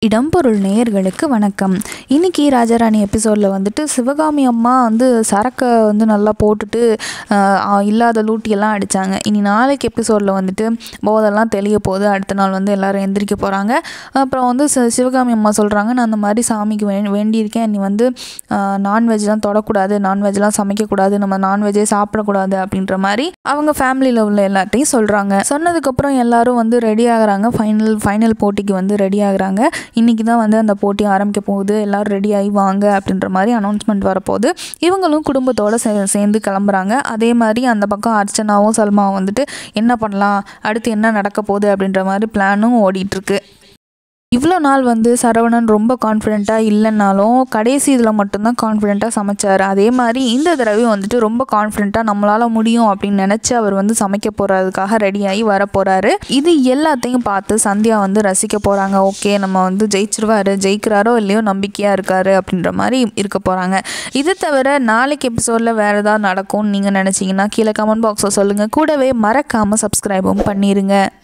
இடம்பொருள் நேயர்களுக்கு வணக்கம் இன்னைக்கு ராஜாராணி எபிசோடில் வந்துட்டு சிவகாமி அம்மா வந்து சரக்கை வந்து நல்லா போட்டுட்டு ஆஹ், ஆ, இல்லாத லூட்டியெல்லாம் அடித்தாங்க இனி நாளைக்கு எபிசோடில் வந்துட்டு போதெல்லாம் தெளிய போகுது அடுத்த நாள் வந்து எல்லாரும் எந்திரிக்க போகிறாங்க அப்புறம் வந்து சி- சிவகாமி அம்மா சொல்கிறாங்க நான் அந்த மாதிரி சாமிக்கு வே வேண்டியிருக்கேன் நீ வந்து நான்வெஜ்லாம் தொடக்கூடாது நான்வெஜ்லாம் சமைக்கக்கூடாது நம்ம நான்வெஜ்ஜே சாப்பிடக்கூடாது அப்படின்ற மாதிரி அவங்க ஃபேமிலியில் உள்ள எல்லார்ட்டையும் சொல்கிறாங்க சொன்னதுக்கப்புறம் எல்லாரும் வந்து ரெடி ஆகுறாங்க ஃபைனல் ஃபைனல் போட்டிக்கு வந்து ரெடி ஆகுறாங்க இன்றைக்கி தான் வந்து அந்த போட்டி ஆரம்பிக்க போகுது எல்லோரும் ரெடி ஆகி வாங்க அப்படின்ற மாதிரி அனௌன்ஸ்மெண்ட் வரப்போகுது இவங்களும் குடும்பத்தோடு சே சேர்ந்து கிளம்புறாங்க அதே மாதிரி அந்த பக்கம் அர்ச்சனாவும் சல்மாவும் வந்துட்டு என்ன பண்ணலாம் அடுத்து என்ன நடக்க போகுது அப்படின்ற மாதிரி பிளானும் ஓடிட்டுருக்கு இவ்வளோ நாள் வந்து சரவணன் ரொம்ப கான்ஃபிடெண்ட்டாக இல்லைன்னாலும் கடைசி இதில் மட்டும்தான் கான்ஃபிடெண்ட்டாக சமைச்சார் அதே மாதிரி இந்த தடவையும் வந்துட்டு ரொம்ப கான்ஃபிடெண்ட்டாக நம்மளால் முடியும் அப்படின்னு நினச்சி அவர் வந்து சமைக்க போகிறதுக்காக ரெடியாகி வர போகிறாரு இது எல்லாத்தையும் பார்த்து சந்தியா வந்து ரசிக்க போகிறாங்க ஓகே நம்ம வந்து ஜெயிச்சிருவாரு ஜெயிக்கிறாரோ இல்லையோ நம்பிக்கையாக இருக்காரு அப்படின்ற மாதிரி இருக்க போகிறாங்க இது தவிர நாளைக்கு எபிசோடில் வேறு ஏதாவது நடக்கும்னு நீங்கள் நினச்சிங்கன்னா கீழே கமெண்ட் பாக்ஸில் சொல்லுங்கள் கூடவே மறக்காமல் சப்ஸ்கிரைபும் பண்ணிடுங்க